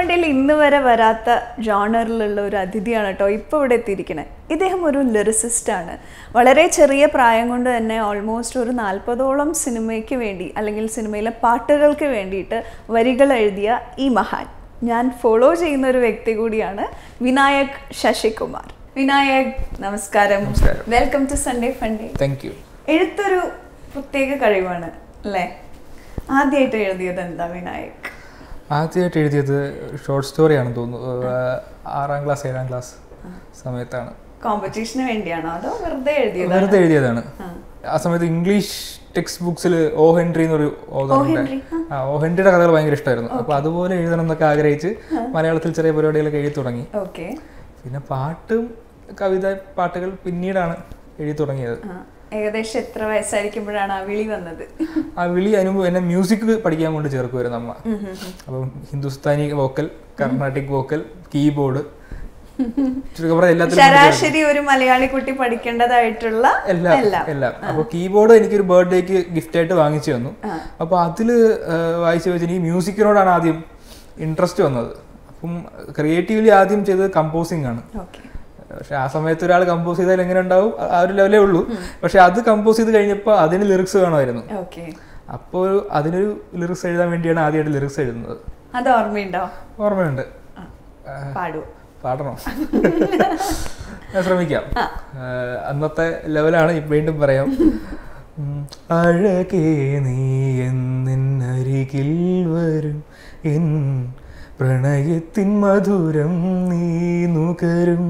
ഫണ്ടിൽ ഇന്ന് വരെ വരാത്ത ജോണറിലുള്ള ഒരു അതിഥിയാണ് കേട്ടോ ഇപ്പോൾ ഇവിടെ എത്തിയിരിക്കുന്നത് ഇദ്ദേഹം ഒരു ലിറിസിസ്റ്റ് ആണ് വളരെ ചെറിയ പ്രായം കൊണ്ട് തന്നെ ഓൾമോസ്റ്റ് ഒരു നാൽപ്പതോളം സിനിമയ്ക്ക് വേണ്ടി അല്ലെങ്കിൽ സിനിമയിലെ പാട്ടുകൾക്ക് വേണ്ടിയിട്ട് വരികൾ എഴുതിയ ഈ മഹാൻ ഞാൻ ഫോളോ ചെയ്യുന്ന ഒരു വ്യക്തി കൂടിയാണ് വിനായക് ശശികുമാർ വിനായക് നമസ്കാരം നമസ്കാരം. Welcome to Sunday funday thank you എഴുത്തൊരു പ്രത്യേക കഴിവാണ് അല്ലേ ആദ്യമായിട്ട് എഴുതിയത് എന്താ വിനായക് ആദ്യമായിട്ട് എഴുതിയത് ഷോർട്ട് സ്റ്റോറിയാണെന്ന് തോന്നുന്നു ആഹ് ആറാം ക്ലാസ് ഏഴാം ക്ലാസ് സമയത്താണ് കോമ്പറ്റീഷന് വേണ്ടിയാണോ അതോ വെറുതെ എഴുതിയതാണോ വെറുതെ എഴുതിയതാണ് ആ. ആ സമയത്ത് ഇംഗ്ലീഷ് ടെക്സ്റ്റ് ബുക്സിൽ ഓ ഹെൻറി എന്നൊരു author ഉണ്ട്. ഹെൻറി, ആ ഓ ഹെൻറിയുടെ കഥകൾ ഭയങ്കര ഇഷ്ടമായിരുന്നു അപ്പൊ അതുപോലെ എഴുതണം എന്നൊക്കെ ആഗ്രഹിച്ച് മലയാളത്തിൽ ചെറിയ പരിപാടികളൊക്കെ എഴുതി തുടങ്ങി ഓക്കെ പിന്നെ പാട്ടും കവിത പാട്ടുകൾ പിന്നീടാണ് എഴുതി തുടങ്ങിയത് ഏകദേശം എത്ര വയസ്സായിരിക്കുമ്പോഴാണ് ആ വിളി വന്നത് ആ വിളി അനുഭവം എന്നെ മ്യൂസിക് പഠിക്കാൻ കൊണ്ട് ചേർക്കുമായിരുന്നു അമ്മ അപ്പം Hindustani vocal Carnatic vocal keyboard ചുരുക്കം പറഞ്ഞാൽ എല്ലാത്തിലും ശരാശരി ഒരു മലയാളി കുട്ടി പഠിക്കേണ്ടതായിട്ടുള്ള എല്ലാം എല്ലാം എല്ലാം അപ്പൊ കീബോർഡ് എനിക്കൊരു ബർത്ത്ഡേക്ക് ഗിഫ്റ്റ് ആയിട്ട് വാങ്ങിച്ചു തന്നു അപ്പൊ അതില് ആ, വായിച്ച് വെച്ച് എനിക്ക് മ്യൂസിക്കിനോടാണ് ആദ്യം ഇൻട്രസ്റ്റ് വന്നത് അപ്പം ക്രിയേറ്റീവ്ലി ആദ്യം ചെയ്തത് കമ്പോസിംഗ് ആണ് ഓക്കെ പക്ഷെ ആ സമയത്ത് ഒരാൾ കമ്പോസ് ചെയ്താൽ എങ്ങനെ ഉണ്ടാവും ആ- ആ ഒരു ലെവലേ ഉള്ളൂ പക്ഷെ അത് കമ്പോസ് ചെയ്ത് കഴിഞ്ഞപ്പോൾ അതിന് ലിറിക്സ് വേണമായിരുന്നു ഓക്കെ അപ്പോൾ അതിനൊരു ലിറിക്സ് എഴുതാൻ വേണ്ടിയാണ് ആദ്യമായിട്ട് ലിറിക്സ് എഴുതുന്നത് അത് ഓർമ്മയുണ്ടോ ഓർമ്മയുണ്ട് ആ, പാടൂ പാടണോ ഞാൻ ശ്രമിക്കാം ഏഹ് അന്നത്തെ ലെവലാണ് ഇപ്പ വീണ്ടും പറയാം ഉം. അഴകേ നീ എന്നരികിൽ വരും എൻ പ്രണയത്തിൻ മധുരം നീ നുകരും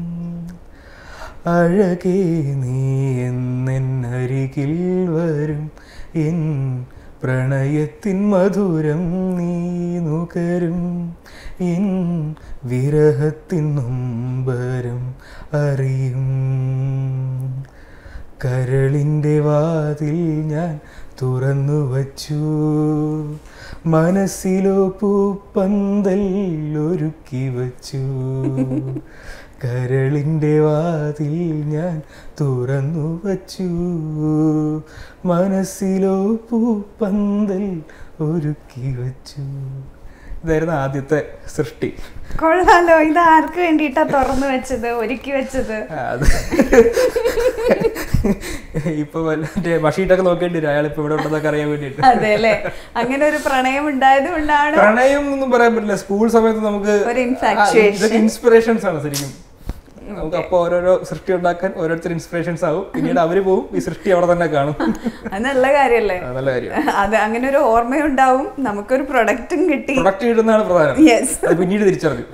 അഴകേ നീ എന്നരികിൽ വരും എൻ പ്രണയത്തിൻ മധുരം നീ നുകരും എൻ വിരഹത്തിൻ നൊമ്പരം അറിയും കരളിൻ്റെ വാതിൽ ഞാൻ തുറന്നു വച്ചു മനസ്സിലോ പൂപ്പന്തൽ ഒരുക്കി വച്ചു കരളിൻ്റെ വാതിൽ ഞാൻ തുറന്നു വച്ചു മനസ്സിലോ പൂപ്പന്തൽ ഒരുക്കി വച്ചു ഇതായിരുന്നു ആദ്യത്തെ സൃഷ്ടി കൊള്ളാലോ ഇത് ആർക്ക് വേണ്ടിയിട്ടാ തുറന്നു വെച്ചത് ഒരുക്കി വെച്ചത് അത് ഇപ്പൊ മറ്റേ മഷീട്ടൊക്കെ നോക്കേണ്ടി വരും അയാൾ ഇപ്പൊ ഇവിടെ ഉണ്ടെന്നൊക്കെ അറിയാൻ വേണ്ടിയിട്ട് അതെ അല്ലേ അങ്ങനെ ഒരു പ്രണയം ഉണ്ടായത് കൊണ്ടാണ് പ്രണയം ഒന്നും പറയാൻ പറ്റില്ല സ്കൂൾ സമയത്ത് നമുക്ക് ഒരു infatuation. ഇതൊക്കെ ഇൻസ്പിറേഷൻസ് ആണ് ശരിക്കും നമുക്ക് അപ്പൊ ഓരോരോ സൃഷ്ടി ഉണ്ടാക്കാൻ ഓരോരുത്തർ ഇൻസ്പിറേഷൻസ് ആവും പിന്നീട് അവര് പോവും ഈ സൃഷ്ടി അവിടെ തന്നെ കാണും അത് നല്ല കാര്യല്ലേ ആ, നല്ല കാര്യം അത് അങ്ങനെ ഒരു ഓർമ്മയുണ്ടാവും നമുക്കൊരു പ്രൊഡക്റ്റും കിട്ടി പ്രൊഡക്റ്റ് കിട്ടുന്നതാണ് പ്രധാനം യെസ് അത് പിന്നീട് തിരിച്ചറിഞ്ഞു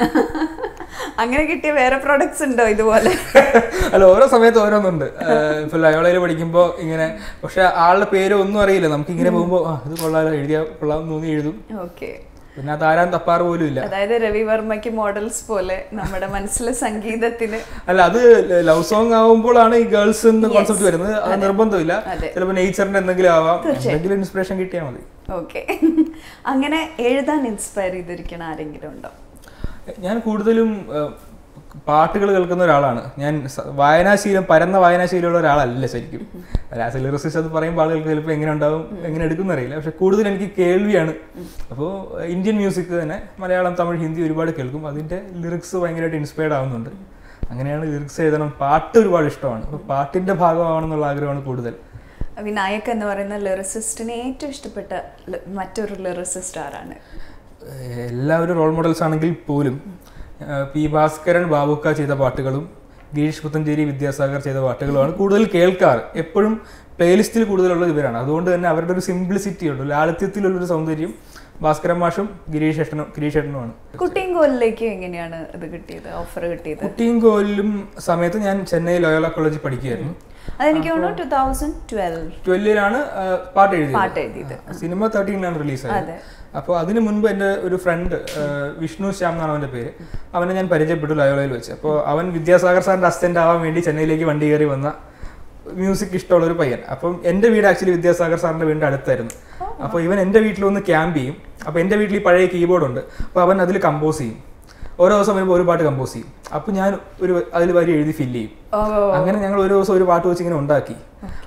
അങ്ങനെ കിട്ടിയ വേറെ പ്രൊഡക്ട്സ് ഉണ്ടോ ഇതുപോലെ അല്ല ഓരോ സമയത്ത് ഓരോന്നുണ്ട് ഏഹ് ഇപ്പൊ ലയോളയിൽ പഠിക്കുമ്പോ ഇങ്ങനെ പക്ഷെ ആളുടെ പേര് ഒന്നും അറിയില്ല നമുക്ക് ഇങ്ങനെ പോകുമ്പോ ആ ഇത് കൊള്ളാലോ എഴുതിയാ കൊള്ളാം എന്ന് തോന്നി എഴുതും ഓക്കെ പിന്നെ അത് ആരാൻ തപ്പാറ് പോലും ഇല്ല അതായത് രവിവർമ്മയ്ക്ക് മോഡൽസ് പോലെ നമ്മുടെ മനസ്സിലെ സംഗീതത്തിന് അല്ല അത് ലവ് സോങ് ആവുമ്പോഴാണ് ഈ ഗേൾസ് എന്ന് കോൺസെപ്റ്റ് വരുന്നത് അത് നിർബന്ധമില്ല അതെ. ചിലപ്പോൾ നേച്ചറിന്റെ എന്തെങ്കിലും ആവാം എന്തെങ്കിലും ഇൻസ്പിറേഷൻ കിട്ടിയാൽ മതി ഓക്കെ അങ്ങനെ എഴുതാൻ ഇൻസ്പയർ ചെയ്തിരിക്കണ ആരെങ്കിലും ഉണ്ടോ ഞാൻ കൂടുതലും പാട്ടുകൾ കേൾക്കുന്ന ഒരാളാണ് ഞാൻ സ- വായനാശീലം പരന്ന വായനാശീലമുള്ള ഒരാളല്ല ശരിക്കും ആസ് ലിറിസിസ്റ്റ് അത് പറയുമ്പോൾ ആളുകൾക്ക് ചിലപ്പോൾ എങ്ങനെ ഉണ്ടാവും എങ്ങനെ എടുക്കുന്ന അറിയില്ല പക്ഷെ കൂടുതൽ എനിക്ക് കേൾവിയാണ് അപ്പോൾ ഇന്ത്യൻ മ്യൂസിക് തന്നെ മലയാളം തമിഴ് ഹിന്ദി ഒരുപാട് കേൾക്കും അതിൻ്റെ ലിറിക്സ് ഭയങ്കരമായിട്ട് ഇൻസ്പയർഡ് ആവുന്നുണ്ട് അങ്ങനെയാണ് ലിറിക്സ് എഴുതണം പാട്ട് ഒരുപാട് ഇഷ്ടമാണ് അപ്പോൾ പാട്ടിൻ്റെ ഭാഗമാവണമെന്നുള്ള ആഗ്രഹമാണ് കൂടുതൽ വിനായക് എന്ന് പറയുന്ന ലിറിസിസ്റ്റിനെ ഏറ്റവും ഇഷ്ടപ്പെട്ട ല- മറ്റൊരു ലിറിസിസ്റ്റ് ആരാണ് ഏഹ് എല്ലാവരും റോൾ മോഡൽസ് ആണെങ്കിൽ പോലും ഏഹ് പി ഭാസ്കരൻ ബാബുക്ക ചെയ്ത പാട്ടുകളും ഗിരീഷ് പുത്തഞ്ചേരി വിദ്യാസാഗർ ചെയ്ത പാട്ടുകളുമാണ് കൂടുതൽ കേൾക്കാറ് എപ്പോഴും പ്ലേലിസ്റ്റിൽ കൂടുതലുള്ളത് ഇവരാണ് അതുകൊണ്ട് തന്നെ അവരുടെ ഒരു സിംപ്ലിസിറ്റി ഉണ്ട് ലാളിത്യത്തിലുള്ളൊരു സൗന്ദര്യം ഭാസ്കരൻ മാഷും ഗിരീഷ് ഏട്ടനും ഗിരീഷ് ഏട്ടനുമാണ് കുട്ടിയും കോലിലേക്ക് എങ്ങനെയാണ് ഇത് കിട്ടിയത് ഓഫർ കിട്ടിയത് കുട്ടിയും കോലിലും സമയത്ത് ഞാൻ ചെന്നൈ ലോയോള കോളേജിൽ പഠിക്കുകയായിരുന്നു അതെനിക്ക് തോന്നുന്നു ടൂ തൗസൻഡ് ട്വൽവ് ട്വൽവിലാണ് പാട്ട് പാട്ട് എഴുതിയത് എഴുതിയത് സിനിമ തേർട്ടീനിലാണ് റിലീസ് ആയത് അതെ. അപ്പോൾ അതിന് മുൻപ് എൻ്റെ ഒരു ഫ്രണ്ട് വിഷ്ണു ശ്യാം എന്നാണ് അവൻ്റെ പേര് അവനെ ഞാൻ പരിചയപ്പെട്ടു ലയോളയിൽ വെച്ച് അപ്പോൾ അവൻ വിദ്യാസാഗർ സാറിൻ്റെ അസിസ്റ്റന്റ് ആവാൻ വേണ്ടി ചെന്നൈയിലേക്ക് വണ്ടി കയറി വന്ന മ്യൂസിക് ഇഷ്ടമുള്ള ഒരു പയ്യൻ അപ്പം എൻ്റെ വീട് ആക്ച്വലി വിദ്യാസാഗർ സാറിൻ്റെ വീടിൻ്റെ അടുത്തായിരുന്നു അപ്പോൾ ഇവൻ എൻ്റെ വീട്ടിൽ വന്ന് ക്യാമ്പ് ചെയ്യും അപ്പോൾ എൻ്റെ വീട്ടിൽ ഈ പഴയ കീബോർഡ് ഉണ്ട് അപ്പോൾ അവൻ അതിൽ കമ്പോസ് ചെയ്യും ഓരോ ദിവസം വരുമ്പോൾ ഒരു പാട്ട് കമ്പോസ് ചെയ്യും അപ്പോൾ ഞാൻ ഒരു അതിൽ വരി എഴുതി ഫില്ല് ചെയ്യും ഓ അങ്ങനെ ഞങ്ങൾ ഒരു ദിവസം ഒരു പാട്ട് വെച്ച് ഇങ്ങനെ ഉണ്ടാക്കി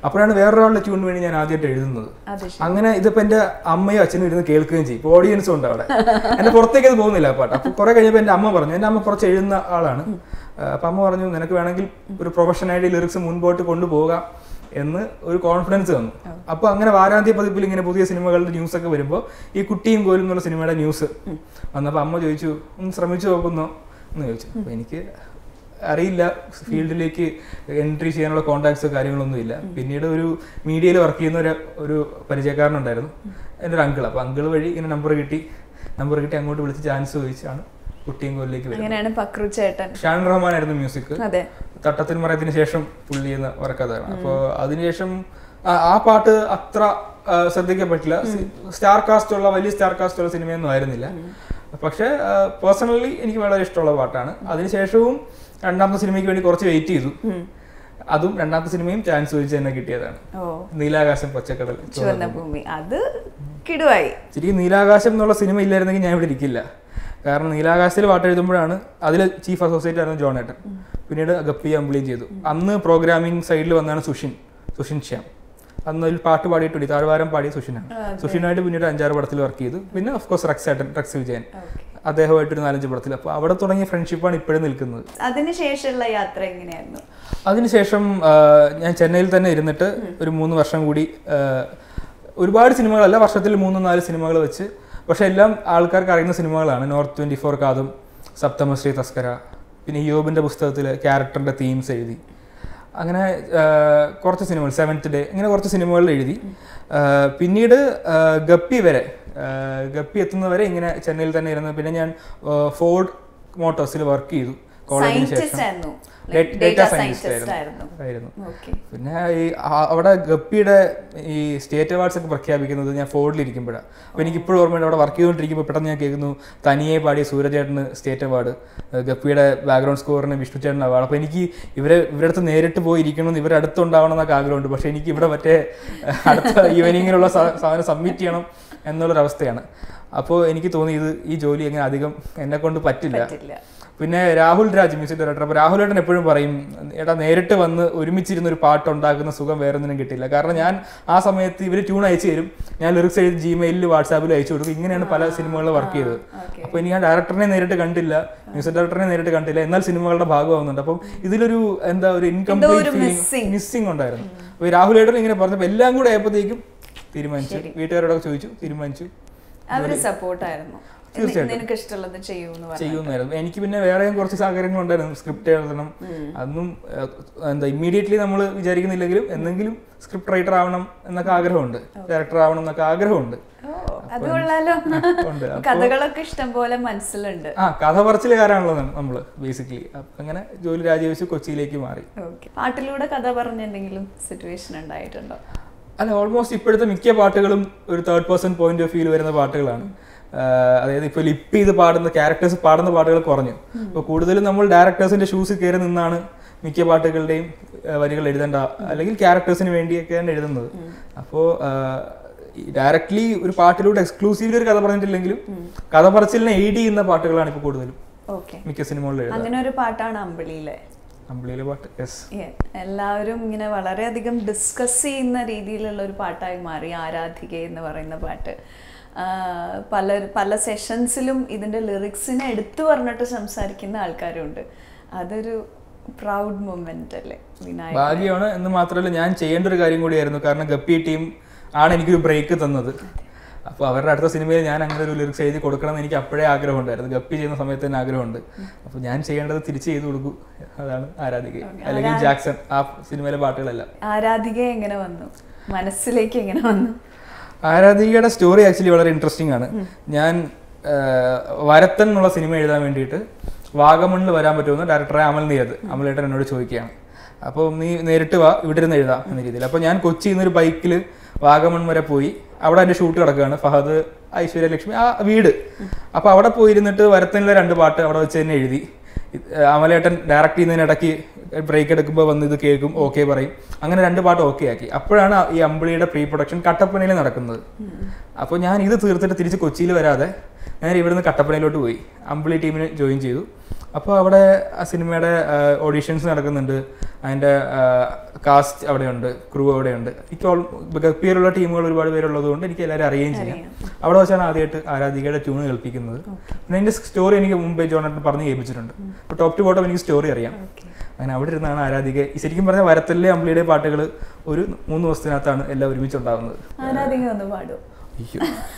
അപ്പോഴാണ് വേറൊരാളുടെ ട്യൂണിന് വേണ്ടി ഞാൻ ആദ്യമായിട്ട് എഴുതുന്നത് അത് അങ്ങനെ ഇതിപ്പോ എന്റെ അമ്മയും അച്ഛനും ഇരുന്ന് കേൾക്കുകയും ചെയ്യും ഇപ്പൊ ഓഡിയൻസും ഉണ്ട് അവിടെ എന്റെ പുറത്തേക്ക് അത് പോകുന്നില്ല ആ പാട്ട് അപ്പൊ കുറെ കഴിഞ്ഞപ്പോ എന്റെ അമ്മ പറഞ്ഞു എന്റെ അമ്മ കുറച്ച് എഴുതുന്ന ആളാണ് ആ, അപ്പൊ അമ്മ പറഞ്ഞു നിനക്ക് വേണമെങ്കിൽ ഒരു പ്രൊഫഷനായിട്ട് ലിറിക്സ് മുൻപോട്ട് കൊണ്ടുപോകാം എന്ന് ഒരു കോൺഫിഡൻസ് തന്നു അപ്പൊ അങ്ങനെ വാരാന്ത്യ പതിപ്പിൽ ഇങ്ങനെ പുതിയ സിനിമകളുടെ ന്യൂസ് ഒക്കെ വരുമ്പോൾ ഈ കുട്ടിയും കോലും എന്നുള്ള സിനിമയുടെ ന്യൂസ് വന്നപ്പോ അമ്മ ചോദിച്ചു ഒന്ന് ശ്രമിച്ചു നോക്കുന്നോ എന്ന് ചോദിച്ചു അപ്പൊ എനിക്ക് അറിയില്ല ഫീൽഡിലേക്ക് എൻട്രി ചെയ്യാനുള്ള കോണ്ടാക്ട്സ് കാര്യങ്ങളൊന്നും ഇല്ല പിന്നീട് ഒരു മീഡിയയിൽ വർക്ക് ചെയ്യുന്ന ഒരു ഒരു പരിചയക്കാരനുണ്ടായിരുന്നു എൻ്റെ ഒരു അങ്കിൾ അപ്പോൾ അങ്കിൾ വഴി ഇങ്ങനെ നമ്പർ കിട്ടി നമ്പർ കിട്ടി അങ്ങോട്ട് വിളിച്ച് ചാൻസ് ചോദിച്ചാണ് കുട്ടിയും കൊല്ലേക്ക് വരുന്നത് അങ്ങനെയാണ് പക്രു ചേട്ടൻ ഷാൻ റഹ്മാൻ ആയിരുന്നു മ്യൂസിക് അതെ തട്ടത്തിന് മറയത്തിന് ശേഷം പുള്ളി ചെയ്യുന്ന വർക്കതാണ് അപ്പോൾ അതിനുശേഷം ആ- ആ പാട്ട് അത്ര ആ, ശ്രദ്ധിക്കപ്പെട്ടില്ല സ്റ്റാർ കാസ്റ്റ് ഉള്ള വലിയ സ്റ്റാർ കാസ്റ്റ് ഉള്ള സിനിമയൊന്നും ആയിരുന്നില്ല പക്ഷേ പേഴ്സണലി എനിക്ക് വളരെ ഇഷ്ടമുള്ള പാട്ടാണ് അതിനുശേഷവും രണ്ടാമത്തെ സിനിമയ്ക്ക് വേണ്ടി കുറച്ച് വെയിറ്റ് ചെയ്തു അതും രണ്ടാമത്തെ സിനിമയും ചാൻസ് ചോദിച്ച് തന്നെ കിട്ടിയതാണ് ഓ നീലാകാശം പച്ചക്കടൽ ചുവന്ന ഭൂമി അത് കിടുവായി ശരിക്കും നീലാകാശം എന്നുള്ള സിനിമ ഇല്ലായിരുന്നെങ്കിൽ ഞാൻ ഇവിടെ ഇരിക്കില്ല കാരണം നീലാകാശത്തിൽ പാട്ട് എഴുതുമ്പോഴാണ് അതിൽ ചീഫ് അസോസിയേറ്റ് ആയിരുന്നു ജോൺ ഏട്ടൻ പിന്നീട് ഗപ്പി അമ്പിളിയും ചെയ്തു അന്ന് പ്രോഗ്രാമിംഗ് സൈഡിൽ വന്നാണ് സുഷിൻ സുഷിൻ ശ്യാം അന്ന് ഒരു പാട്ട് പാടിയിട്ടുണ്ട് താഴ്വാരം പാടിയ സുഷിനാണ് സുഷിനായിട്ട് പിന്നീട് അഞ്ചാറ് പടത്തിൽ വർക്ക് ചെയ്തു പിന്നെ ഓഫ് കോഴ്സ് റക്സ് ഏട്ടൻ റക്സ് വിജയൻ അദ്ദേഹമായിട്ട് ഒരു നാലഞ്ച് പടത്തിൽ അപ്പോൾ അവിടെ തുടങ്ങിയ ഫ്രണ്ട്ഷിപ്പാണ് ഇപ്പോഴും നിൽക്കുന്നത് അതിനുശേഷമുള്ള യാത്ര എങ്ങനെയായിരുന്നു അതിനുശേഷം ആ, ഞാൻ ചെന്നൈയിൽ തന്നെ ഇരുന്നിട്ട് ഒരു മൂന്ന് വർഷം കൂടി ആ, ഒരുപാട് സിനിമകളല്ല വർഷത്തിൽ മൂന്ന് നാല് സിനിമകൾ വെച്ച് പക്ഷെ എല്ലാം ആൾക്കാർക്ക് അറിയുന്ന സിനിമകളാണ് നോർത്ത് ട്വൻറ്റി ഫോർ കാതും സപ്തമശ്രീ തസ്കര പിന്നെ യോബിൻ്റെ പുസ്തകത്തിൽ ക്യാരക്ടറിൻ്റെ തീംസ് എഴുതി അങ്ങനെ ആ, കുറച്ച് സിനിമകൾ സെവൻത്ത് ഡേ ഇങ്ങനെ കുറച്ച് സിനിമകൾ എഴുതി ആ, പിന്നീട് ആ, ഗപ്പി വരെ ആ, ഗപ്പി എത്തുന്നവരെ ഇങ്ങനെ ചെന്നൈയിൽ തന്നെ ഇരുന്ന് പിന്നെ ഞാൻ ഫോർഡ് മോട്ടോഴ്സിൽ വർക്ക് ചെയ്തു കോളേജിന് ശേഷം സയന്റിസ്റ്റ് ആയിരുന്നു ഡേറ്റ ഡേറ്റാ സയന്റിസ്റ്റ് സയന്റിസ്റ്റ് ആയിരുന്നു ആയിരുന്നു ആയിരുന്നു ഓക്കെ പിന്നെ ഈ ആ- അവിടെ ഗപ്പിയുടെ ഈ സ്റ്റേറ്റ് അവാർഡ്സ് ഒക്കെ പ്രഖ്യാപിക്കുന്നത് ഞാൻ ഫോർഡിൽ ഇരിക്കുമ്പോഴാണ് അപ്പോൾ എനിക്ക് ഇപ്പോഴും ഓർമ്മയുണ്ട് അവിടെ വർക്ക് ചെയ്തുകൊണ്ടിരിക്കുമ്പോൾ പെട്ടെന്ന് ഞാൻ കേൾക്കുന്നു തനിയെ പാടിയ സൂരജേട്ടന് സ്റ്റേറ്റ് അവാർഡ് ഗപ്പിയുടെ ബാക്ക്ഗ്രൗണ്ട് സ്കോറിന് വിഷ്ണു ചേട്ടൻ അവാർഡ് അപ്പോൾ എനിക്ക് ഇവരെ ഇവരുടെ അടുത്ത് നേരിട്ട് പോയി ഇരിക്കണം ഇവരുടെ അടുത്തുണ്ടാവണം എന്നൊക്കെ ആഗ്രഹമുണ്ട് പക്ഷേ എനിക്ക് ഇവിടെ മറ്റേ അടുത്ത ഈവനിങ്ങിലുള്ള സ- സാധനം സബ്മിറ്റ് ചെയ്യണം എന്നുള്ളൊരവസ്ഥയാണ് അപ്പോൾ എനിക്ക് തോന്നി ഇത് ഈ ജോലി അങ്ങനെ അധികം എന്നെ കൊണ്ട് പറ്റില്ല പറ്റില്ല പിന്നെ രാഹുൽ രാജ് മ്യൂസിക് ഡയറക്ടർ അപ്പോൾ രാഹുൽ ഏട്ടൻ എപ്പോഴും പറയും എടാ നേരിട്ട് വന്ന് ഒരുമിച്ചിരുന്ന് ഒരു പാട്ട് ഉണ്ടാക്കുന്ന സുഖം വേറെ ഒന്നിനും കിട്ടില്ല കാരണം ഞാൻ ആ സമയത്ത് ഇവർ ട്യൂൺ അയച്ചു തരും ഞാൻ ലിറിക്സ് എഴുതി ജിമെയിലിൽ വാട്സാപ്പിൽ അയച്ചു കൊടുക്കും ഇങ്ങനെയാണ് പല സിനിമകളിൽ വർക്ക് ചെയ്തത് ഓക്കെ അപ്പോൾ എനിക്ക് ആ ഡയറക്ടറിനെ നേരിട്ട് കണ്ടില്ല മ്യൂസിക് ഡയറക്ടറിനെ നേരിട്ട് കണ്ടില്ല എന്നാൽ സിനിമകളുടെ ഭാഗമാവുന്നുണ്ട് അപ്പം ഇതിലൊരു എന്താ ഒരു ഇൻകംപ്ലീറ്റ് ഒരു ഫീലിംഗ് missing. മിസ്സിംഗ് ഉണ്ടായിരുന്നു അപ്പോൾ രാഹുൽ ഏട്ടൻ ഇങ്ങനെ പറഞ്ഞപ്പോൾ എല്ലാം കൂടെ ആയപ്പോഴത്തേക്കും തീരുമാനിച്ചു വീട്ടുകാരോടൊക്കെ ചോദിച്ചു തീരുമാനിച്ചു അവര് സപ്പോർട്ടായിരുന്നു തീർച്ചയായിട്ടും. നിനക്ക് ഇഷ്ടമുള്ളത് ചെയ്യൂന്ന് പറഞ്ഞു ചെയ്യുമായിരുന്നു എനിക്ക് പിന്നെ വേറെയും കുറച്ച് സാഹചര്യങ്ങൾ ഉണ്ടായിരുന്നു സ്ക്രിപ്റ്റ് എഴുതണം അതൊന്നും ഏഹ്, എന്താ ഇമ്മീഡിയറ്റ്ലി നമ്മൾ വിചാരിക്കുന്നില്ലെങ്കിലും എന്തെങ്കിലും സ്ക്രിപ്റ്റ് റൈറ്റർ ആവണം എന്നൊക്കെ ആഗ്രഹമുണ്ട് ഡയറക്ടർ ആവണം എന്നൊക്കെ ആഗ്രഹമുണ്ട് ഓ അത് കൊള്ളാലോ ഉണ്ട് കഥകളൊക്കെ ഇഷ്ടം പോലെ മനസ്സിലുണ്ട് ആ കഥ പറച്ചിലുകാരാണല്ലോ നമ്മൾ ബേസിക്കലി അങ്ങനെ ജോലി രാജിവെച്ച് കൊച്ചിയിലേക്ക് മാറി ഓക്കെ പാട്ടിലൂടെ കഥ പറഞ്ഞ എന്തെങ്കിലും സിറ്റുവേഷൻ ഉണ്ടായിട്ടുണ്ടോ അല്ല ഓൾമോസ്റ്റ് ഇപ്പോഴത്തെ മിക്ക പാട്ടുകളും ഒരു third person point of view വരുന്ന പാട്ടുകളാണ് ആഹ് അതായത് ഇപ്പോൾ ലിപ്പ് ചെയ്ത് പാടുന്ന ക്യാരക്ടേഴ്സ് പാടുന്ന പാട്ടുകൾ കുറഞ്ഞു അപ്പോൾ കൂടുതലും നമ്മൾ ഡയറക്ടേഴ്സിന്റെ ഷൂസിൽ കയറി നിന്നാണ് മിക്ക പാട്ടുകളുടെയും ആഹ് വരികൾ എഴുതേണ്ട അല്ലെങ്കിൽ ക്യാരക്ടേഴ്സിന് വേണ്ടിയൊക്കെയാണ് എഴുതുന്നത് അപ്പോൾ ഡയറക്ട്ലി ഒരു പാട്ടിലൂടെ എക്സ്ക്ലൂസീവ്ലി ഒരു കഥ പറഞ്ഞിട്ടില്ലെങ്കിലും കഥ പറച്ചിലിനെ എയ്ഡ് ചെയ്യുന്ന പാട്ടുകളാണ് ഇപ്പോൾ കൂടുതലും ഓക്കെ മിക്ക സിനിമകളിലും എഴുതുന്നത് അങ്ങനെ ഒരു പാട്ടാണ് അമ്പിളിയിലെ അമ്പിളിയിലെ പാട്ട് യെസ് Yeah. എല്ലാവരും ഇങ്ങനെ വളരെയധികം ഡിസ്കസ് ചെയ്യുന്ന രീതിയിലുള്ള ഒരു പാട്ടായി മാറി ആരാധിക എന്ന് പറയുന്ന പാട്ട് ആ, പല പല സെഷൻസിലും ഇതിൻ്റെ ലിറിക്സിനെ എടുത്തു പറഞ്ഞിട്ട് സംസാരിക്കുന്ന ആൾക്കാരുണ്ട് അതൊരു പ്രൗഡ് മൊമെന്റ് അല്ലേ വിനായക ഭാഗ്യമാണ് എന്ന് മാത്രമല്ല ഞാൻ ചെയ്യേണ്ട ഒരു കാര്യം കൂടിയായിരുന്നു കാരണം ഗപ്പി ടീം ആണ് എനിക്കൊരു ബ്രേക്ക് തന്നത് അപ്പോൾ അവരുടെ അടുത്ത സിനിമയിൽ ഞാൻ അങ്ങനെ ഒരു ലിറിക്സ് എഴുതി കൊടുക്കണം എന്ന് എനിക്ക് അപ്പോഴേ ആഗ്രഹമുണ്ടായിരുന്നു ഗപ്പി ചെയ്യുന്ന സമയത്ത് തന്നെ ആഗ്രഹമുണ്ട് അപ്പോൾ ഞാൻ ചെയ്യേണ്ടത് തിരിച്ച് ചെയ്തു കൊടുക്കൂ അതാണ് ആരാധിക അല്ലെങ്കിൽ ജാക്സൺ ആ സിനിമയിലെ പാട്ടുകളെല്ലാം ആരാധിക എങ്ങനെ വന്നു മനസ്സിലേക്ക് എങ്ങനെ വന്നു ആരാധികയുടെ സ്റ്റോറി ആക്ച്വലി വളരെ ഇൻട്രസ്റ്റിംഗ് ആണ് ഞാൻ ആ, വരത്തൻ എന്നുള്ള സിനിമ എഴുതാൻ വേണ്ടിയിട്ട് വാഗമണ്ണിൽ വരാൻ പറ്റുമെന്ന് ഡയറക്ടറെ അമൽ നീരത് അമലേട്ടൻ എന്നോട് ചോദിക്കുകയാണ് അപ്പോൾ നീ നേരിട്ട് വാ ഇവിടെ ഇരുന്ന് എഴുതാം എന്ന രീതിയിൽ അപ്പോൾ ഞാൻ കൊച്ചിയിൽ നിന്ന് ഒരു ബൈക്കിൽ വാഗമൺ വരെ പോയി അവിടെ എൻ്റെ ഷൂട്ട് കിടക്കുകയാണ് ഫഹദ് ഐശ്വര്യ ലക്ഷ്മി ആ വീട് അപ്പോൾ അവിടെ പോയിരുന്നിട്ട് വരത്തനിലെ രണ്ട് പാട്ട് അവിടെ വെച്ച് തന്നെ എഴുതി ഇത്, അമലേട്ടൻ ഡയറക്റ്റ് ചെയ്യുന്നതിനിടയ്ക്ക് ബ്രേക്ക് എടുക്കുമ്പോൾ വന്ന് ഇത് കേൾക്കും ഓക്കെ പറയും അങ്ങനെ രണ്ട് പാട്ട് ഓക്കെ ആക്കി അപ്പോഴാണ് ഈ അമ്പിളിയുടെ പ്രീ പ്രൊഡക്ഷൻ കട്ടപ്പനയിൽ നടക്കുന്നത് അപ്പോൾ ഞാൻ ഇത് തീർത്തിട്ട് തിരിച്ച് കൊച്ചിയിൽ വരാതെ ഞാൻ ഇവിടുന്ന് കട്ടപ്പനയിലോട്ട് പോയി അമ്പിളി ടീമിന് ജോയിൻ ചെയ്തു അപ്പോൾ അവിടെ ആ സിനിമയുടെ ഓഡീഷൻസ് നടക്കുന്നുണ്ട് അതിൻ്റെ കാസ്റ്റ് അവിടെയുണ്ട് ക്രൂ അവിടെയുണ്ട് എനിക്ക് ഓൾ ഗപ്പിയിലുള്ള ടീമുകൾ ഒരുപാട് പേരുള്ളത് കൊണ്ട് എനിക്ക് എല്ലാവരും അറിയുകയും ചെയ്യാം അവിടെ വെച്ചാണ് ആദ്യമായിട്ട് ആരാധികയുടെ ട്യൂണ് കേൾപ്പിക്കുന്നത് പിന്നെ അതിന്റെ സ്റ്റോറി എനിക്ക് മുമ്പേ ജോണേട്ടൻ പറഞ്ഞ് കേൾപ്പിച്ചിട്ടുണ്ട് അപ്പോൾ ടോപ്പ് ടു ബോട്ടം എനിക്ക് സ്റ്റോറി അറിയാം അങ്ങനെ അവിടെ ഇരുന്നാണ് ആരാധിക ഈ ശരിക്കും പറഞ്ഞാൽ വരത്തല്ലേ അമ്പിളിയുടെ പാട്ടുകൾ ഒരു മൂന്ന് ദിവസത്തിനകത്താണ് എല്ലാം ഒരുമിച്ചുണ്ടാകുന്നത് ആരാധിക ഒന്ന് പാടും അയ്യോ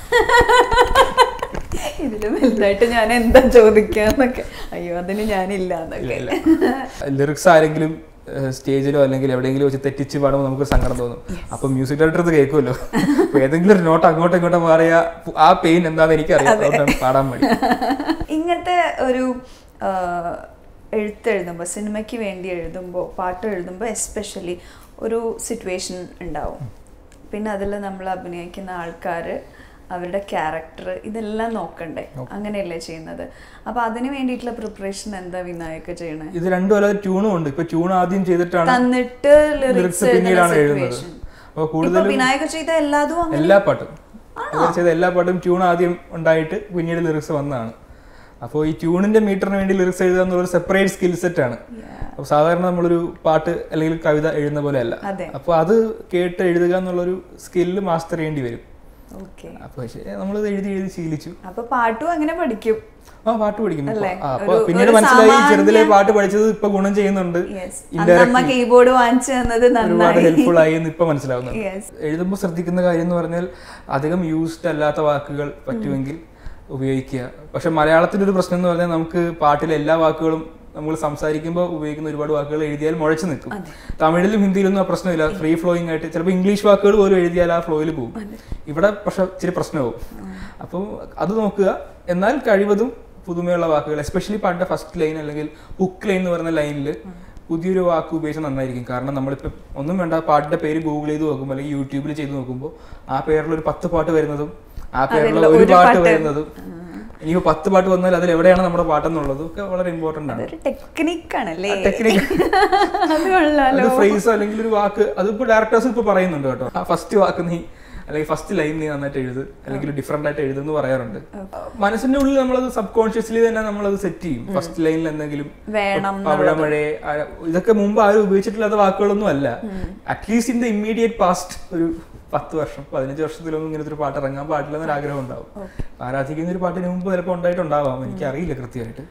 ഇതില് വലുതായിട്ട് ഞാൻ എന്താ ചോദിക്കാന്നൊക്കെ അയ്യോ അതിന് ഞാനില്ല എന്നൊക്കെ ലിറിക്സ് ആരെങ്കിലും സ്റ്റേജിലോ അല്ലെങ്കിൽ എവിടെയെങ്കിലും വെച്ച് തെറ്റിച്ച് പാടുമ്പോൾ നമുക്ക് സങ്കടം തോന്നും അപ്പൊ മ്യൂസിക് ഡയറക്ടർ ഇത് കേൾക്കുമല്ലോ അപ്പൊ ഏതെങ്കിലും ഒരു നോട്ട് അങ്ങോട്ടും ഇങ്ങോട്ടും മാറിയ ആ പെയിൻ എന്താണെന്ന് എനിക്കറിയാം അതുകൊണ്ടാണ് പാടാൻ മതി ഇങ്ങനത്തെ ഒരു ആ, എഴുത്തെഴുതുമ്പോൾ സിനിമയ്ക്ക് വേണ്ടി എഴുതുമ്പോൾ പാട്ട് എഴുതുമ്പോൾ എസ്പെഷ്യലി ഒരു സിറ്റുവേഷൻ ഉണ്ടാവും പിന്നെ അതിൽ നമ്മൾ അഭിനയിക്കുന്ന ആൾക്കാർ അവരുടെ ക്യാരക്ടർ ഇതെല്ലാം നോക്കണ്ടേ അങ്ങനെയല്ലേ ചെയ്യുന്നത് അപ്പൊ അതിന് വേണ്ടിയിട്ടുള്ള പ്രിപ്പറേഷൻ എന്താ വിനായക ചെയ്യണേ ഇത് രണ്ടും അല്ലാതെ ട്യൂണും ഉണ്ട് ഇപ്പൊ ട്യൂൺ ആദ്യം ചെയ്തിട്ടാണ് തന്നിട്ട് ലിറിക്സ് ലിറിക്സ് പിന്നീടാണ് എഴുതുന്നത് അപ്പൊ ഇപ്പൊ കൂടുതലും വിനായക ചെയ്ത എല്ലാതും അങ്ങനെ എല്ലാ പാട്ടും ഇവർ ചെയ്ത എല്ലാ പാട്ടും ട്യൂൺ ആദ്യം ഉണ്ടായിട്ട് പിന്നീട് ലിറിക്സ് വന്നതാണ് അപ്പോൾ ഈ ട്യൂണിന്റെ മീറ്ററിന് വേണ്ടി ലിറിക്സ് എഴുതുക എന്നുള്ള ഒരു സെപ്പറേറ്റ് സ്കിൽ സെറ്റ് ആണ് അപ്പോൾ സാധാരണ നമ്മളൊരു പാട്ട് അല്ലെങ്കിൽ കവിത എഴുതുന്ന പോലെ അല്ല അതെ. അപ്പോൾ അത് കേട്ട് എഴുതുക എന്നുള്ളൊരു സ്കില്ല് മാസ്റ്റർ ചെയ്യേണ്ടി വരും ഓക്കെ അപ്പോൾ പക്ഷേ നമ്മളിത് എഴുതി എഴുതി ശീലിച്ചു അപ്പൊ പാട്ടും അങ്ങനെ പഠിക്കും ആ പാട്ട് പഠിക്കും ഇപ്പൊ. അല്ലേ? ആ, അപ്പൊ ഒരു- പിന്നീട് ഒരു മനസ്സിലായി സാമാന്യ- ചെറുതിലെ പാട്ട് പഠിച്ചത് ഇപ്പൊ ഗുണം ചെയ്യുന്നുണ്ട് യെസ് അന്ന് Indirectly. അമ്മ കീബോർഡ് വാങ്ങിച്ചു തന്നത് ഒരുപാട് നന്നായി ഹെൽപ്ഫുൾ ആയി എന്ന് ഇപ്പൊ മനസ്സിലാവുന്നുണ്ട് Yes. എഴുതുമ്പോൾ ശ്രദ്ധിക്കുന്ന കാര്യം എന്ന് പറഞ്ഞാൽ അധികം യൂസ്ഡ് അല്ലാത്ത വാക്കുകൾ പറ്റുമെങ്കിൽ ഉപയോഗിക്കുക പക്ഷെ മലയാളത്തിന്റെ ഒരു പ്രശ്നം എന്ന് പറഞ്ഞാൽ നമുക്ക് പാട്ടിലെ എല്ലാ വാക്കുകളും നമ്മൾ സംസാരിക്കുമ്പോൾ ഉപയോഗിക്കുന്ന ഒരുപാട് വാക്കുകൾ എഴുതിയാൽ മുഴച്ചു നിൽക്കും തമിഴിലും ഹിന്ദിയിലൊന്നും ആ പ്രശ്നമില്ല ഫ്രീ ഫ്ലോയിങ് ആയിട്ട് ചിലപ്പോൾ ഇംഗ്ലീഷ് വാക്കുകൾ പോലും എഴുതിയാൽ ആ ഫ്ലോയിൽ പോകും ഇവിടെ പക്ഷെ ഇച്ചിരി പ്രശ്നമാവും അപ്പം അത് നോക്കുക എന്നാൽ കഴിവതും പുതുമയുള്ള വാക്കുകൾ എസ്പെഷ്യലി പാട്ടിന്റെ ഫസ്റ്റ് ലൈൻ അല്ലെങ്കിൽ ഹുക്ക് ലൈൻ എന്ന് പറയുന്ന ലൈനിൽ പുതിയൊരു വാക്ക് ഉപയോഗിച്ചാൽ നന്നായിരിക്കും കാരണം നമ്മളിപ്പോൾ ഒന്നും വേണ്ട പാട്ടിന്റെ പേര് ഗൂഗിൾ ചെയ്ത് നോക്കുമ്പോൾ അല്ലെങ്കിൽ യൂട്യൂബിൽ ചെയ്ത് നോക്കുമ്പോൾ ആ പേരിൽ ഒരു പത്ത് പാട്ട് വരുന്നതും ആ പേരിലുള്ള ഒരു പാട്ട് വരുന്നതും ഇനി പത്ത് പാട്ട് വന്നാൽ അതിൽ എവിടെയാണ് നമ്മുടെ പാട്ടെന്നുള്ളതും ഒക്കെ വളരെ ഇമ്പോർട്ടന്റ് ആണ് അതൊരു ടെക്നിക്കാണല്ലേ ടെക്നിക്ക് അത് കൊള്ളാലോ ഒരു ഫ്രേസ് അല്ലെങ്കിൽ ഒരു വാക്ക് അതിപ്പോ ഡയറക്ടേഴ്സ് ഇപ്പൊ പറയുന്നുണ്ട് കേട്ടോ ആ ഫസ്റ്റ് വാക്ക് നീ അല്ലെങ്കിൽ ഫസ്റ്റ് ലൈൻ നീ നന്നായിട്ട് എഴുത് അല്ലെങ്കിൽ ഡിഫറെന്റ് ആയിട്ട് എഴുതെന്ന് പറയാറുണ്ട് മനസ്സിന്റെ ഉള്ളിൽ നമ്മളത് സബ് കോൺഷ്യസ്ലി തന്നെ നമ്മളത് സെറ്റ് ചെയ്യും ഫസ്റ്റ് ലൈനിൽ എന്തെങ്കിലും വേണം പവിഴമഴയെ ആ, ഇതൊക്കെ മുമ്പ് ആരും ഉപയോഗിച്ചിട്ടില്ലാത്ത വാക്കുകളൊന്നും അല്ല at least in the immediate past ഒരു പത്ത് വർഷം പതിനഞ്ച് വർഷത്തിലൊന്നും ഇങ്ങനത്തെ ഒരു പാട്ട് ഇറങ്ങാൻ പാടില്ല എന്നൊരു ആഗ്രഹം ഉണ്ടാവും ആരാധിക്കുന്ന ഒരു പാട്ടിന് മുമ്പ് ചിലപ്പോൾ ഉണ്ടായിട്ടുണ്ടാവാം എനിക്ക് അറിയില്ല കൃത്യമായിട്ട്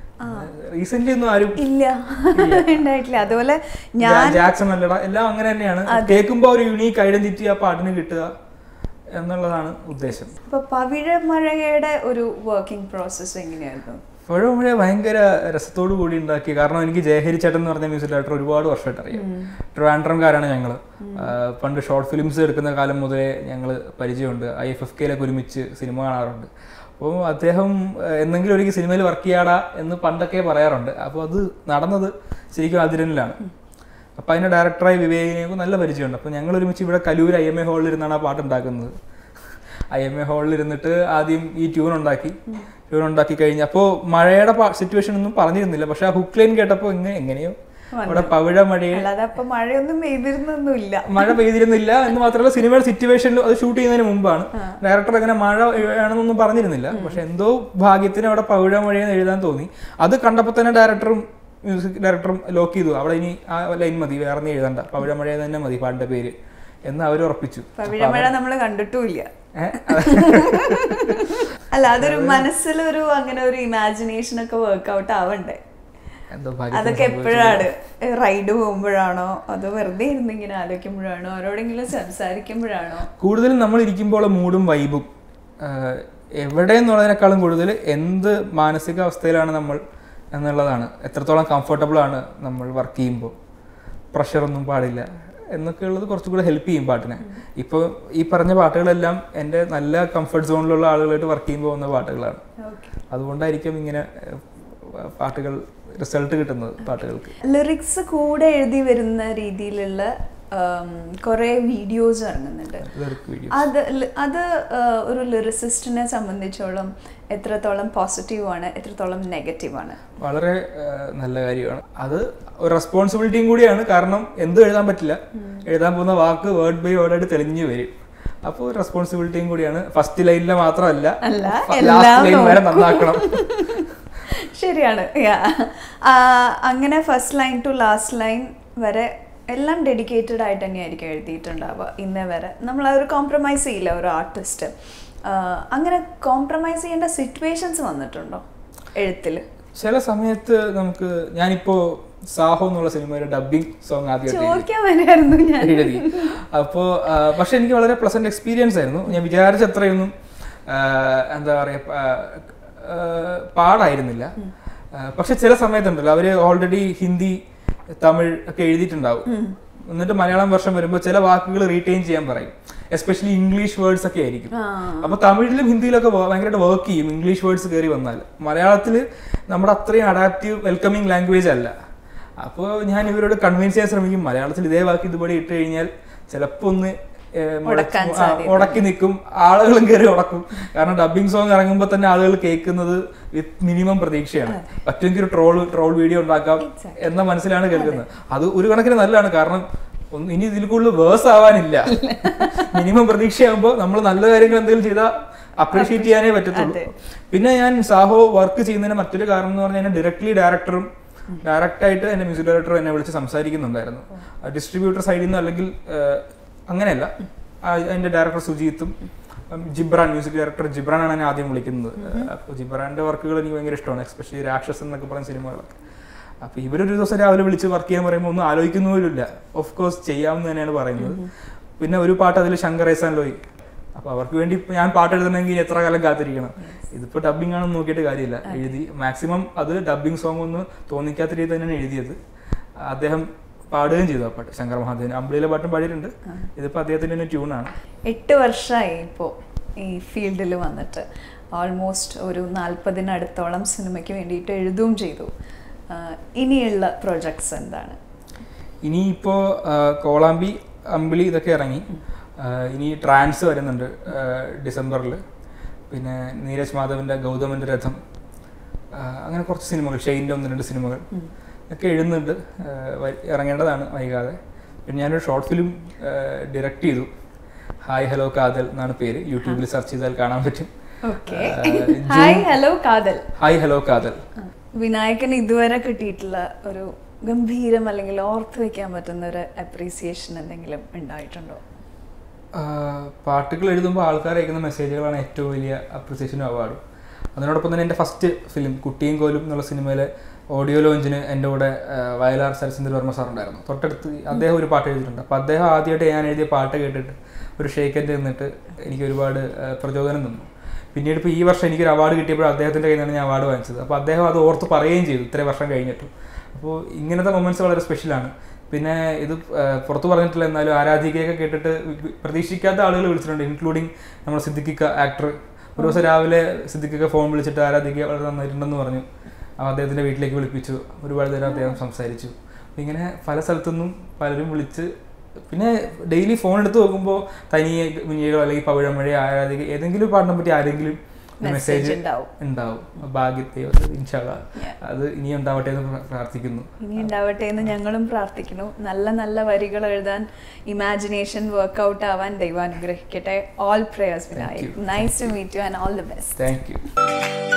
റീസെന്റ് ഒന്നും ആരും ഇല്ല ഉണ്ടായിട്ടില്ല അതുപോലെ ഞാൻ ജാ- ജാക്സൺ അല്ലടാ എല്ലാം അങ്ങനെ തന്നെയാണ് കേൾക്കുമ്പോൾ ഒരു യുണീക്ക് ഐഡന്റിറ്റി ആ പാട്ടിന് കിട്ടുക എന്നുള്ളതാണ് ഉദ്ദേശം ഇപ്പൊ പവിഴമഴയുടെ ഒരു വർക്കിംഗ് പ്രോസസ്സ് എങ്ങനെയായിരുന്നു പഴമഴ ഭയങ്കര രസത്തോടു കൂടി ഉണ്ടാക്കി കാരണം എനിക്ക് ജയഹരി ചേട്ടൻ എന്ന് പറഞ്ഞ മ്യൂസിക് ഡയറക്ടർ ഒരുപാട് വർഷമായിട്ട് അറിയാം ട്രിവാൻഡ്രംകാരാണ് ഞങ്ങൾ പണ്ട് ഷോർട്ട് ഫിലിംസ് എടുക്കുന്ന കാലം മുതലേ ഞങ്ങൾ പരിചയമുണ്ട് ഐ എഫ് എഫ് കെയിലൊക്കെ ഒരുമിച്ച് സിനിമ കാണാറുണ്ട് അപ്പോൾ അദ്ദേഹം ആ, എന്തെങ്കിലും ഒരിക്കൽ സിനിമയിൽ വർക്ക് ചെയ്യാടാ എന്ന് പണ്ടൊക്കെ പറയാറുണ്ട് അപ്പോൾ അത് നടന്നത് ശരിക്കും അതിരനിലാണ് അപ്പോൾ അതിൻ്റെ ഡയറക്ടറായി വിവേകിനെയൊക്കെ നല്ല പരിചയമുണ്ട് അപ്പോൾ ഞങ്ങൾ ഒരുമിച്ച് ഇവിടെ കലൂർ ഐ എം എ ഹാളിൽ ഇരുന്നാണ് ആ പാട്ട് ഉണ്ടാക്കുന്നത് ഐ എം എ ഹാളിൽ ഇരുന്നിട്ട് ആദ്യം ഈ ട്യൂൺ ഉണ്ടാക്കി ട്യൂൺ ഉണ്ടാക്കി കഴിഞ്ഞ് അപ്പോൾ മഴയുടെ സിറ്റുവേഷൻ ഒന്നും പറഞ്ഞിരുന്നില്ല പക്ഷെ ആ ഹുക്ക് ലൈൻ കേട്ടപ്പോൾ ഇങ്ങനെ എങ്ങനെയോ അവിടെ പവിഴ മഴയെ അല്ലാതെ അപ്പൊ മഴയൊന്നും പെയ്തിരുന്നൊന്നുമില്ല മഴ പെയ്തിരുന്നില്ല എന്ന് മാത്രമല്ല സിനിമയുടെ സിറ്റുവേഷനിൽ അത് ഷൂട്ട് ചെയ്യുന്നതിന് മുമ്പാണ് ഡയറക്ടർ അങ്ങനെ മഴ വേണമെന്നൊന്നും പറഞ്ഞിരുന്നില്ല പക്ഷെ എന്തോ ഭാഗ്യത്തിന് അവിടെ പവിഴ മഴയെന്ന് എഴുതാൻ തോന്നി അത് കണ്ടപ്പോൾ തന്നെ ഡയറക്ടറും മ്യൂസിക് ഡയറക്ടറും ലോക്ക് ചെയ്തു അവിടെ ഇനി ആ ലൈൻ മതി വേറെ നീ എഴുതണ്ട പവിഴ മഴ തന്നെ മതി പാട്ടിന്റെ പേര് എന്ന് അവർ ഉറപ്പിച്ചു പവിഴമഴ നമ്മൾ കണ്ടിട്ടുമില്ല ഏ? അല്ല അതൊരു മനസ്സിലൊരു അങ്ങനെ ഒരു ഇമാജിനേഷൻ ഒക്കെ വർക്ക്ഔട്ട് ആവണ്ടേ എന്തോ ഭാഗ്യത്തിന് അതൊക്കെ എപ്പോഴാണ് റൈഡ് പോകുമ്പോഴാണോ അതോ വെറുതെ ഇരുന്ന് ഇങ്ങനെ ആലോചിക്കുമ്പോഴാണോ ആരോടെങ്കിലും സംസാരിക്കുമ്പോഴാണോ കൂടുതലും നമ്മൾ ഇരിക്കുമ്പോൾ മൂഡും വൈബും എവിടെ എന്നുള്ളതിനേക്കാളും കൂടുതൽ എന്ത് മാനസികാവസ്ഥയിലാണ് നമ്മൾ എന്നുള്ളതാണ് എത്രത്തോളം കംഫർട്ടബിൾ ആണ് നമ്മൾ വർക്ക് ചെയ്യുമ്പോൾ പ്രഷറൊന്നും പാടില്ല എന്നൊക്കെ ഉള്ളത് കുറച്ചും കൂടെ ഹെൽപ്പ് ചെയ്യും പാട്ടിനെ ഇപ്പോൾ ഈ പറഞ്ഞ പാട്ടുകളെല്ലാം എൻ്റെ നല്ല കംഫർട്ട് സോണിലുള്ള ആളുകളായിട്ട് വർക്ക് ചെയ്യുമ്പോൾ വന്ന പാട്ടുകളാണ് ഓക്കെ അതുകൊണ്ടായിരിക്കും ഇങ്ങനെ ഏഹ്, പാട്ടുകൾ റിസൾട്ട് കിട്ടുന്നത് പാട്ടുകൾക്ക് ലിറിക്സ് കൂടെ എഴുതി വരുന്ന രീതിയിലുള്ള കുറെ വീഡിയോസ് ഇറങ്ങുന്നുണ്ട് ഇതൊരു വീഡിയോ അത് ല- അത് ആ, ഒരു ലിറിസിസ്റ്റിനെ സംബന്ധിച്ചോളം എത്രത്തോളം പോസിറ്റീവ് ആണ് എത്രത്തോളം നെഗറ്റീവ് ആണ് വളരെ ഏഹ്, നല്ല കാര്യമാണ് അത് ഒരു റെസ്പോൺസിബിലിറ്റിയും കൂടിയാണ് കാരണം എന്തും എഴുതാൻ പറ്റില്ല എഴുതാൻ പോകുന്ന വാക്ക് വേർഡ് ബൈ വേർഡ് ആയിട്ട് തെളിഞ്ഞു വരും അപ്പോൾ റെസ്പോൺസിബിലിറ്റിയും കൂടിയാണ് ഫസ്റ്റ് ലൈനിലെ മാത്രമല്ല അല്ല, ലാസ്റ്റ് എല്ലാം ലൈൻ വരെ നോക്കും. നന്നാക്കണം ശരിയാണ് Yeah. ആ, അങ്ങനെ first line to last line വരെ എല്ലാം ഡെഡിക്കേറ്റഡ് ആയിട്ട് തന്നെയായിരിക്കും എഴുതിയിട്ടുണ്ടാവുക ഇന്നേ വരെ നമ്മൾ ആ ഒരു കോംപ്രമൈസ് ചെയ്യില്ല ഒരു ആർട്ടിസ്റ്റ് അങ്ങനെ കോംപ്രമൈസ് ചെയ്യേണ്ട സിറ്റുവേഷൻസ് വന്നിട്ടുണ്ടോ എഴുത്തിൽ ചില സമയത്ത് നമുക്ക് ഞാനിപ്പോ സാഹോ എന്നുള്ള സിനിമയുടെ ഡബിങ് സോങ് ആദ്യമായിട്ട് എഴുതി. ചോദിക്കാൻ വരായിരുന്നു ഞാൻ എഴുതി അപ്പോൾ പക്ഷെ എനിക്ക് വളരെ പ്ലസന്റ് എക്സ്പീരിയൻസ് ആയിരുന്നു ഞാൻ വിചാരിച്ച അത്രയൊന്നും ആ, എന്താ പറയാ ആ, ആ, പാടായിരുന്നില്ല ആ, പക്ഷെ ചില സമയത്തുണ്ടല്ലോ അവര് ഓൾറെഡി ഹിന്ദി തമിഴ് ഒക്കെ എഴുതിയിട്ടുണ്ടാവും എന്നിട്ട് മലയാളം വർഷം വരുമ്പോൾ ചില വാക്കുകൾ റീറ്റെയിൻ ചെയ്യാൻ പറയും എസ്പെഷ്യലി ഇംഗ്ലീഷ് വേർഡ്സ് ഒക്കെ ആയിരിക്കും ആ. അപ്പൊ തമിഴിലും ഹിന്ദിയിലൊക്കെ വ- ഭയങ്കരമായിട്ട് വർക്ക് ചെയ്യും ഇംഗ്ലീഷ് വേർഡ്സ് കയറി വന്നാൽ മലയാളത്തിൽ നമ്മുടെ അത്രയും അഡാപ്റ്റീവ് വെൽക്കമിങ് ലാംഗ്വേജ് അല്ല അപ്പോൾ ഞാൻ ഇവരോട് കൺവിൻസ് ചെയ്യാൻ ശ്രമിക്കും മലയാളത്തിൽ ഇതേ വാക്ക് ഇതുപോലെ ഇട്ട് കഴിഞ്ഞാൽ ചിലപ്പോ ഒന്ന് ഏഹ്, മുടക്കി- ഉടക്കാൻ ആ, സാധ്യത. ഉടക്കി നിൽക്കും ആളുകളും കയറി ഉടക്കും കാരണം ഡബിങ് സോങ് ഇറങ്ങുമ്പോൾ തന്നെ ആളുകൾ കേൾക്കുന്നത് വിത്ത് മിനിമം പ്രതീക്ഷയാണ് പറ്റുമെങ്കിൽ ഒരു ട്രോൾ ട്രോൾ വീഡിയോ ഉണ്ടാക്കാം Exactly. എന്ന മനസ്സിലാണ് കേൾക്കുന്നത് അത് ഒരു കണക്കിന് നല്ലതാണ് കാരണം ഒന്ന് ഇനി ഇതിൽ കൂടുതൽ വേഴ്സ് ആവാനില്ല മിനിമം പ്രതീക്ഷയാകുമ്പോൾ നമ്മൾ നല്ല കാര്യങ്ങൾ എന്തെങ്കിലും ചെയ്താൽ അപ്രീഷിയേറ്റ് ചെയ്യാനേ പറ്റത്തുള്ളൂ അതെ. പിന്നെ ഞാൻ സാഹോ വർക്ക് ചെയ്യുന്നതിന് മറ്റൊരു കാരണം എന്ന് പറഞ്ഞാൽ ഡയറക്ട്ലി ഡയറക്ടറും ഡയറക്റ്റ് ആയിട്ട് എന്റെ മ്യൂസിക് ഡയറക്ടർ എന്നെ വിളിച്ച് സംസാരിക്കുന്നുണ്ടായിരുന്നു ഡിസ്ട്രിബ്യൂട്ടർ സൈഡിൽ നിന്ന് അല്ലെങ്കിൽ ഏഹ്, അങ്ങനെയല്ല ആ, അതിന്റെ ഡയറക്ടർ സുജീത്തും ഉം, ജിബ്രാൻ മ്യൂസിക് ഡയറക്ടർ ജിബ്രാനാണ് എന്നെ ആദ്യം വിളിക്കുന്നത് അപ്പോൾ ജിബ്രാന്റെ വർക്കുകൾ എനിക്ക് ഭയങ്കര ഇഷ്ടമാണ് എസ്പെഷ്യലി രാക്ഷസ് എന്നൊക്കെ പറയുന്ന സിനിമകളൊക്കെ അപ്പൊ ഇവരൊരു ദിവസം രാവിലെ വിളിച്ച് വർക്ക് ചെയ്യാൻ പറയുമ്പോൾ ഒന്നും ആലോചിക്കുന്ന പോലുമില്ല ഓഫ് കോഴ്സ് ചെയ്യാമെന്ന് തന്നെയാണ് പറയുന്നത് പിന്നെ ഒരു പാട്ട് അതിൽ ശങ്കർ ഏസാൻ ലോയി അപ്പൊ അവർക്ക് വേണ്ടി ഇപ്പൊ ഞാൻ പാട്ട് എഴുതണമെങ്കിൽ എത്ര കാലം കാത്തിരിക്കണം ഇതിപ്പോ ഡബിംഗ് ആണെന്ന് നോക്കിയിട്ട് കാര്യമില്ല എഴുതി മാക്സിമം അത് ഡബിംഗ് സോങ് ഒന്ന് തോന്നിക്കാത്ത രീതിയിൽ തന്നെയാണ് എഴുതിയത് അദ്ദേഹം പാടുകയും ചെയ്തു ആ പാട്ട് ശങ്കർ മഹാദേവൻ അമ്പിളിയിലെ പാട്ടും പാടിയിട്ടുണ്ട് ഇതിപ്പോ അദ്ദേഹത്തിന്റെ തന്നെ ട്യൂണാണ് എട്ട് വർഷമായി ഇപ്പോൾ ഈ ഫീൽഡിൽ വന്നിട്ട് ഓൾമോസ്റ്റ് ഒരു നാൽപ്പതിനടുത്തോളം സിനിമയ്ക്ക് വേണ്ടിയിട്ട് എഴുതുകയും ചെയ്തു ആഹ് ഇനിയുള്ള പ്രൊജക്ട്സ് എന്താണ് ഇനിയിപ്പോ ആ, കോളാമ്പി അമ്പിളി ഇതൊക്കെ ഇറങ്ങി ആ, ഇനി ട്രാൻസ് വരുന്നുണ്ട് ഡിസംബറിൽ പിന്നെ നീരജ് മാധവന്റെ ഗൗതമന്റെ രഥം ആ, അങ്ങനെ കുറച്ച് സിനിമകൾ ഷെയിൻ്റെ ഒന്ന് രണ്ട് സിനിമകൾ ഒക്കെ എഴുതുന്നുണ്ട് ആ, വ- ഇറങ്ങേണ്ടതാണ് വൈകാതെ പിന്നെ ഞാനൊരു ഷോർട്ട് ഫിലിം ഡയറക്റ്റ് ചെയ്തു ഹായ് ഹലോ കാതൽ എന്നാണ് പേര് യൂട്യൂബിൽ സെർച്ച് ചെയ്താൽ കാണാൻ പറ്റും ഓക്കെ ആ, June- hi hello Kaathal hi hello Kaathal വിനായകന് ഇതുവരെ കിട്ടിയിട്ടുള്ള ഒരു ഗംഭീരം അല്ലെങ്കിൽ ഓർത്ത് വെക്കാൻ പറ്റുന്ന ഒരു അപ്രീസിയേഷൻ എന്തെങ്കിലും ഉണ്ടായിട്ടുണ്ടോ ആ, പാട്ടുകൾ എഴുതുമ്പോൾ ആൾക്കാർ അയക്കുന്ന മെസ്സേജുകളാണ് ഏറ്റവും വലിയ അപ്രിസിയേഷനും അവാർഡും അതിനോടൊപ്പം തന്നെ എൻ്റെ ഫസ്റ്റ് ഫിലിം കുട്ടിയും കോലും എന്നുള്ള സിനിമയിലെ ഓഡിയോ ലോഞ്ചിന് എൻ്റെ കൂടെ ആ, വയലാർ സരസിന്ദ്ര വർമ്മ സാർ ഉണ്ടായിരുന്നു തൊട്ടടുത്ത് അദ്ദേഹം ഒരു പാട്ട് എഴുതിയിട്ടുണ്ട് അപ്പോൾ അദ്ദേഹം ആദ്യമായിട്ട് ഞാൻ എഴുതിയ പാട്ട് കേട്ടിട്ട് ഒരു ഷേക്കൻ്റെ നിന്നിട്ട് എനിക്ക് ഒരുപാട് ആ, പ്രചോദനം തന്നു പിന്നീട് ഇപ്പോൾ ഈ വർഷം എനിക്കൊരു അവാർഡ് കിട്ടിയപ്പോൾ അദ്ദേഹത്തിൻ്റെ കയ്യിൽ നിന്നാണ് ഞാൻ അവാർഡ് വാങ്ങിച്ചത് അപ്പോൾ അദ്ദേഹം അത് ഓർത്ത് പറയുകയും ചെയ്തു ഇത്രയും വർഷം കഴിഞ്ഞിട്ടും അപ്പോൾ ഇങ്ങനത്തെ മൊമെന്റ്സ് വളരെ സ്പെഷ്യലാണ് പിന്നെ ഇത് ആ, പുറത്ത് പറഞ്ഞിട്ടില്ല എന്നാലും ആരാധികയൊക്കെ കേട്ടിട്ട് വി- പ്രതീക്ഷിക്കാത്ത ആളുകൾ വിളിച്ചിട്ടുണ്ട് ഇൻക്ലൂഡിങ് നമ്മുടെ സിദ്ദിഖിക്ക ആക്ടർ ഒരു ദിവസം രാവിലെ സിദ്ദിഖിക്ക ഫോൺ വിളിച്ചിട്ട് ആരാധിക വളരെ നന്നായിട്ടുണ്ടെന്ന് പറഞ്ഞു അപ്പോൾ അദ്ദേഹത്തിൻ്റെ വീട്ടിലേക്ക് വിളിപ്പിച്ചു ഒരുപാട് നേരം അദ്ദേഹം സംസാരിച്ചു അപ്പോൾ ഇങ്ങനെ പല സ്ഥലത്തുനിന്നും പലരും വിളിച്ച് പിന്നെ ഡെയിലി ഫോൺ എടുത്ത് നോക്കുമ്പോൾ തനിയെ കുഞ്ഞികളോ അല്ലെങ്കിൽ പവിഴമഴ ആരാധിക ഏതെങ്കിലും പാട്ടിനെ പറ്റി ആരെങ്കിലും Message മെസ്സേജ് ഉണ്ടാവും. ഉണ്ടാവും ഭാഗ്യത്തെ ഇൻഷാല്ല അത് ഇനി ഉണ്ടാവട്ടെ എന്ന് പ്ര- പ്രാർത്ഥിക്കുന്നു ഇനി ഉണ്ടാവട്ടെ എന്ന് ഞങ്ങളും പ്രാർത്ഥിക്കുന്നു നല്ല നല്ല വരികൾ എഴുതാൻ ഇമാജിനേഷൻ വർക്ക്ഔട്ട് ആവാൻ ദൈവം അനുഗ്രഹിക്കട്ടെ all prayers Vinayak nice to meet you and all the best thank U